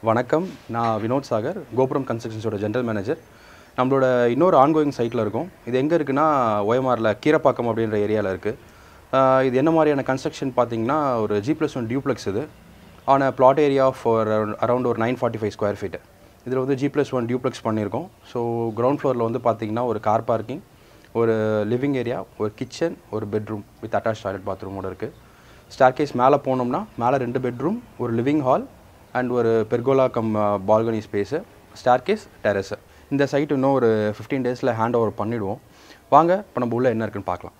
வணக்கம் நான் வினோத் சாகர் கோபுரம் கன்ஸ்ட்ரக்ஷன்ஸோட ஜென்ரல் மேனேஜர் நம்மளோட இன்னொரு ஆன்கோயிங் சைட்டில் இருக்கும் இது எங்கே இருக்குன்னா ஒயமாரில் கீரப்பாக்கம் அப்படின்ற ஏரியாவில் இருக்குது இது என்ன மாதிரியான கன்ஸ்ட்ரக்ஷன் பார்த்தீங்கன்னா ஒரு ஜி ப்ளஸ் ஒன் டியூப்ளெக்ஸ் இது on a plot area for around ஒரு nine forty five square feet இதில் வந்து ஜி ப்ளஸ் ஒன் டியூப்ளெக்ஸ் பண்ணியிருக்கோம் ஸோ கிரவுண்ட் ஃப்ளோரில் வந்து பார்த்தீங்கன்னா ஒரு கார் பார்க்கிங் ஒரு லிவிங் ஏரியா ஒரு கிச்சன் ஒரு பெட்ரூம் வித் அட்டாச் டாய்லெட் பாத்ரூமோட இருக்குது ஸ்டார்கேஸ் மேலே போனோம்னா மேலே ரெண்டு பெட்ரூம் ஒரு லிவிங் ஹால் அண்ட் ஒரு pergola cum balcony space staircase terrace இந்த சைட் இன்னும் ஒரு ஃபிஃப்டீன் டேஸில் ஹேண்ட் ஓவர் பண்ணிவிடுவோம் வாங்க இப்போ நம்ம உள்ள என்ன இருக்குன்னு பார்க்கலாம்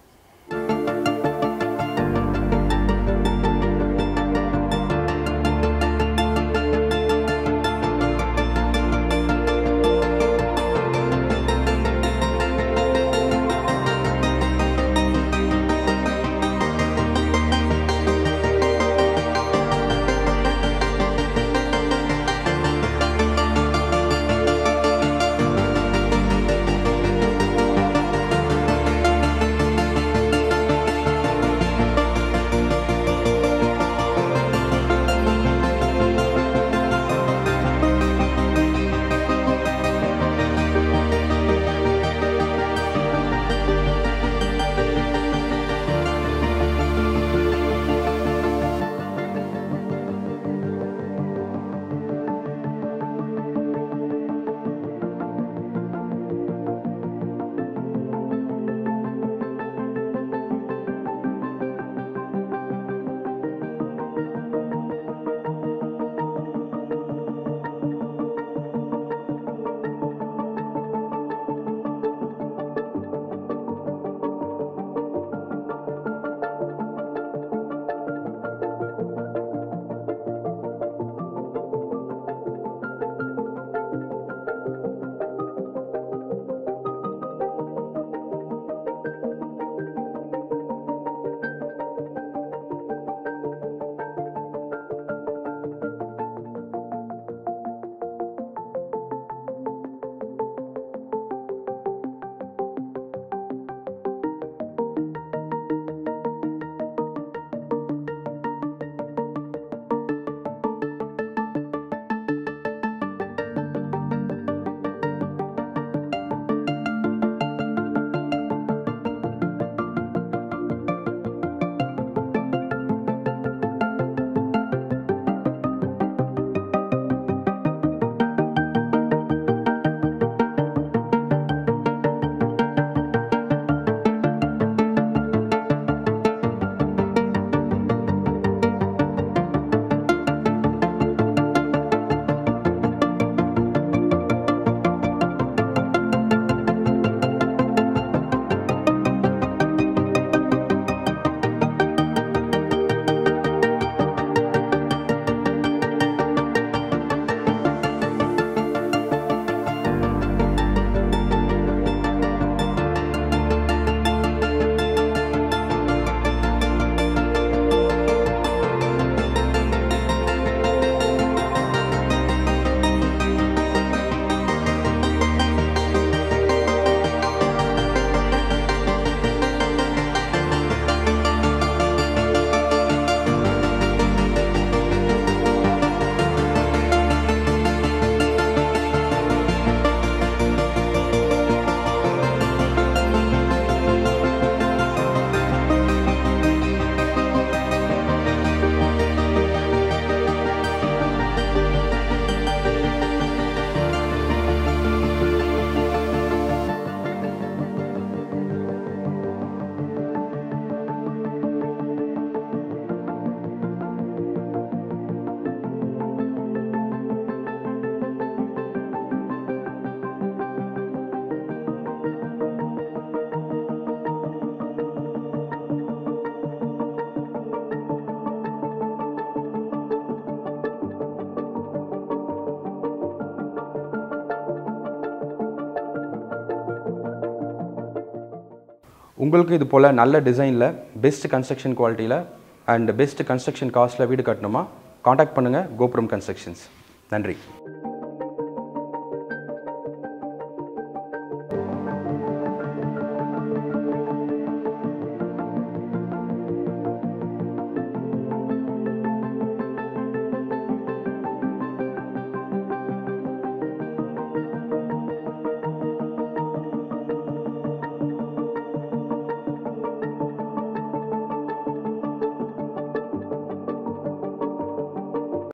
உங்களுக்கு இது போல் நல்ல டிசைனில் பெஸ்ட் கன்ஸ்ட்ரக்ஷன் குவாலிட்டியில் அண்ட் பெஸ்ட் கன்ஸ்ட்ரக்ஷன் காஸ்ட்டில் வீடு கட்டணுமா காண்டாக்ட் பண்ணுங்கள் கோபுரம் கன்ஸ்ட்ரக்ஷன்ஸ் நன்றி